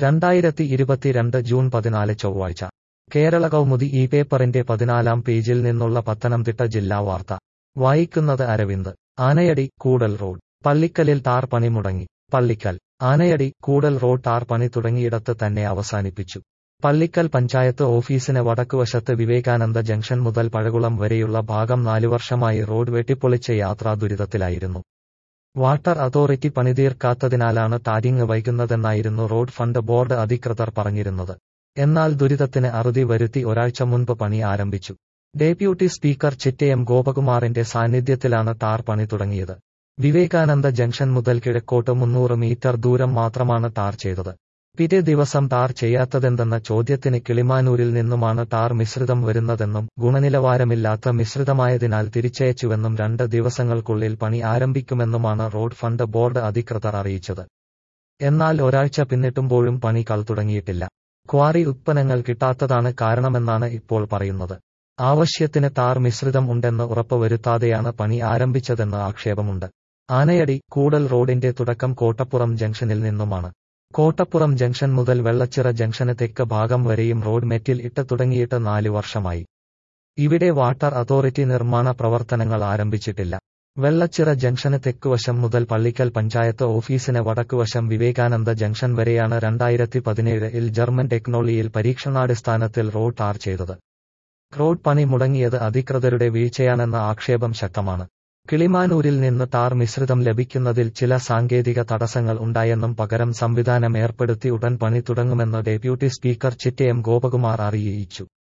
രണ്ടായിരത്തി ഇരുപത്തിരണ്ട് ജൂൺ പതിനാല് ചൊവ്വാഴ്ച കേരള കൗമുദി ഈ പേപ്പറിന്റെ പതിനാലാം പേജിൽ നിന്നുള്ള പത്തനംതിട്ട ജില്ലാ വാർത്ത വായിക്കുന്നത് അരവിന്ദ് ആനയടി കൂടൽ റോഡ് പള്ളിക്കലിൽ ടാർ പണി മുടങ്ങി പള്ളിക്കൽ ആനയടി കൂടൽ റോഡ് ടാർ പണി തുടങ്ങിയിടത്ത് തന്നെ അവസാനിപ്പിച്ചു പള്ളിക്കൽ പഞ്ചായത്ത് ഓഫീസിന് വടക്കുവശത്ത് വിവേകാനന്ദ ജംഗ്ഷൻ മുതൽ പഴകുളം വരെയുള്ള ഭാഗം നാലു വർഷമായി റോഡ് വെട്ടിപ്പൊളിച്ച യാത്രാ ദുരിതത്തിലായിരുന്നു വാട്ടർ അതോറിറ്റി പണിതീർക്കാത്തതിനാലാണ് ടാരിങ് വൈകുന്നതെന്നായിരുന്നു റോഡ് ഫണ്ട് ബോർഡ് അധികൃതർ പറഞ്ഞിരുന്നത് എന്നാൽ ദുരിതത്തിന് അറുതി വരുത്തി ഒരാഴ്ച മുൻപ് പണി ആരംഭിച്ചു ഡെപ്യൂട്ടി സ്പീക്കർ ചിറ്റയം ഗോപകുമാറിന്റെ സാന്നിധ്യത്തിലാണ് ടാർ പണി തുടങ്ങിയത് വിവേകാനന്ദ ജംഗ്ഷൻ മുതൽ കിഴക്കോട്ട് മുന്നൂറ് മീറ്റർ ദൂരം മാത്രമാണ് ടാർ ചെയ്തത് പിറ്റേ ദിവസം ടാർ ചെയ്യാത്തതെന്തെന്ന ചോദ്യത്തിന് കിളിമാനൂരിൽ നിന്നുമാണ് ടാർ മിശ്രിതം വരുന്നതെന്നും ഗുണനിലവാരമില്ലാത്ത മിശ്രിതമായതിനാൽ തിരിച്ചയച്ചുവെന്നും രണ്ട് ദിവസങ്ങൾക്കുള്ളിൽ പണി ആരംഭിക്കുമെന്നുമാണ് റോഡ് ഫണ്ട് ബോർഡ് അധികൃതർ അറിയിച്ചത് എന്നാൽ ഒരാഴ്ച പിന്നിട്ടുമ്പോഴും പണി കൾ തുടങ്ങിയിട്ടില്ല ക്വാറി ഉത്പന്നങ്ങൾ കിട്ടാത്തതാണ് കാരണമെന്നാണ് ഇപ്പോൾ പറയുന്നത് ആവശ്യത്തിന് ടാർ മിശ്രിതം ഉണ്ടെന്ന് ഉറപ്പുവരുത്താതെയാണ് പണി ആരംഭിച്ചതെന്ന് ആക്ഷേപമുണ്ട് ആനയടി കൂടൽ റോഡിന്റെ തുടക്കം കോട്ടപ്പുറം ജംഗ്ഷനിൽ നിന്നുമാണ് കോട്ടപ്പുറം ജംഗ്ഷൻ മുതൽ വെള്ളച്ചിറ ജംഗ്ഷന് തെക്ക് ഭാഗം വരെയും റോഡ് മെറ്റിൽ ഇട്ട് തുടങ്ങിയിട്ട് നാല് വർഷമായി ഇവിടെ വാട്ടർ അതോറിറ്റി നിർമ്മാണ പ്രവർത്തനങ്ങൾ ആരംഭിച്ചിട്ടില്ല വെള്ളച്ചിറ ജംഗ്ഷന് തെക്കുവശം മുതൽ പള്ളിക്കൽ പഞ്ചായത്ത് ഓഫീസിന് വടക്കുവശം വിവേകാനന്ദ ജംഗ്ഷൻ വരെയാണ് രണ്ടായിരത്തി പതിനേഴിൽ ജർമ്മൻ ടെക്നോളജിയിൽ പരീക്ഷണാടിസ്ഥാനത്തിൽ റോഡ് ടാർ ചെയ്തത് റോഡ് പണി മുടങ്ങിയത് അധികൃതരുടെ വീഴ്ചയാണെന്ന ആക്ഷേപം ശക്തമാണ് കിളിമാനൂരിൽ നിന്ന് ടാർ മിശ്രിതം ലഭിക്കുന്നതിൽ ചില സാങ്കേതിക തടസ്സങ്ങൾ ഉണ്ടായെന്നും പകരം സംവിധാനം ഏർപ്പെടുത്തി ഉടൻ പണി തുടങ്ങുമെന്ന് ഡെപ്യൂട്ടി സ്പീക്കർ ചിറ്റയം ഗോപകുമാർ അറിയിച്ചു